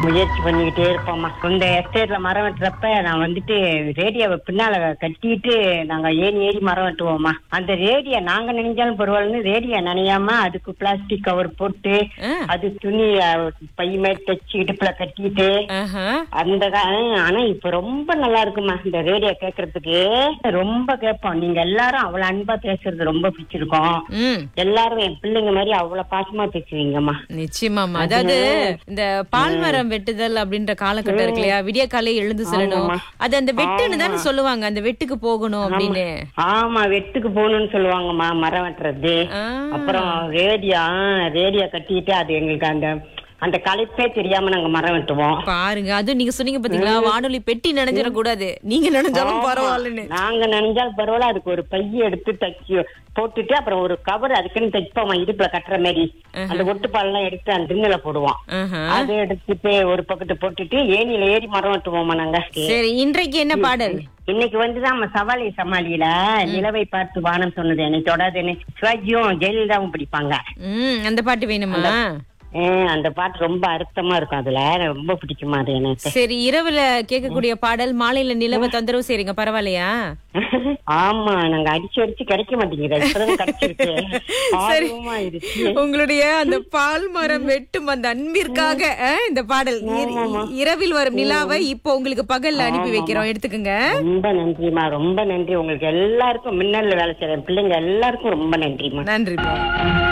முயற்சி பண்ணிக்கிட்டே இருப்போம்மா இந்த எஸ்டேட்ல மரம் வெட்டுறப்ப நான் வந்துட்டு ரேடியோவை பின்னால கட்டிட்டு நாங்க ஏறி ஏறி மரம் வெட்டுவோம்மா அந்த ரேடியோ நாங்க நினைஞ்சாலும் பரவாயில்லன்னு ரேடியோ நனையாம அதுக்கு பிளாஸ்டிக் கவர் போட்டு ஆ. அது துணி அஹ், பை மாதிரி தச்சு இடுப்புல கட்டிட்டு ஆஹா. அந்த கா- ஆ, ஆனா இப்ப ரொம்ப நல்லா இருக்குமா இந்த ரேடியோ கேக்குறதுக்கு ரொம்ப கேட்போம் நீங்க எல்லாரும் அவ்வளவு அன்பா பேசுறது ரொம்ப பிடிச்சிருக்கோம் ம் எல்லாரும் என் பிள்ளைங்க மாதிரி அவ்வளவு பாசமா பேசுவீங்கம்மா நிச்சயமாமா அதாவது இந்த பால்மரம் வெட்டுதல் அப்படின்ற காலகட்டம் இருக்கு இல்லையா விடிய காலை எழுந்து செல்லணும் ஆமாம்மா. அது அந்த வெட்டுன்னு தானே சொல்லுவாங்க அந்த வெட்டுக்கு போகணும் அப்படின்னு ஆமா வெட்டுக்கு போகணும்னு சொல்லுவாங்கம்மா மரம் வெட்டுறது ஆ. அப்புறம் ரேடியோ ரேடியோ கட்டிட்டு அது எங்களுக்கு அந்த அந்த களைப்பே தெரியாம நாங்க மரம் வெட்டுவோம் பாருங்க அதுவும் நீங்க சொன்னீங்க பாத்தீங்களா வானொலி பெட்டி நினைஞ்சிட கூடாது நீங்க நினைஞ்சாலும் பரவாயில்லன்னு நாங்க நினைஞ்சால் பரவாயில்ல அதுக்கு ஒரு பைய எடுத்து தச்சு போட்டுட்டு அப்புறம் ஒரு கவர் அதுக்குன்னு தைப்போம் இடுப்புல கட்டுற மாதிரி அந்த ஒட்டுப்பால் எல்லாம் எடுத்து அந்த திண்ணுல போடுவோம் ஆஹா. அதை எடுத்துட்டு ஒரு பக்கத்து போட்டுட்டு ஏணியில ஏறி மரம் வெட்டுவோமா நாங்க சரி இன்றைக்கு என்ன பாடல் இன்னைக்கு வந்துதான் நம்ம சவாலி சமாளியில நிலவை பார்த்து வானம் சொன்னது என்னை தொடாதுன்னு சிவாஜியும் ஜெயலலிதாவும் பிடிப்பாங்க ம் அந்த பாட்டு வேணுமா ஏன் அந்த பாட்டு ரொம்ப அர்த்தமா இருக்கும் அதுல ரொம்ப பிடிக்குமா அது எனக்கு சரி இரவுல கேட்கக்கூடிய பாடல் மாலையில நிலவ தொந்தரவு செய்றீங்க பரவாயில்லையா ஆமா நாங்க அடிச்சு அடிச்சு கிடைக்க மாட்டேங்குது இப்பதான் கிடைச்சிருக்கு சரி ஆர்வமா இருக்கு உங்களுடைய அந்த பால் மரம் வெட்டும் அந்த அன்பிற்காக அஹ், இந்த பாடல் இர- இரவில் வரும் நிலாவை இப்போ உங்களுக்கு பகல்ல அனுப்பி வைக்கிறோம் எடுத்துக்கோங்க ரொம்ப நன்றிமா ரொம்ப நன்றி உங்களுக்கு எல்லாருக்கும் மின்னல்ல வேலை செய்யற பிள்ளைங்க எல்லாருக்கும் ரொம்ப நன்றிமா நன்றி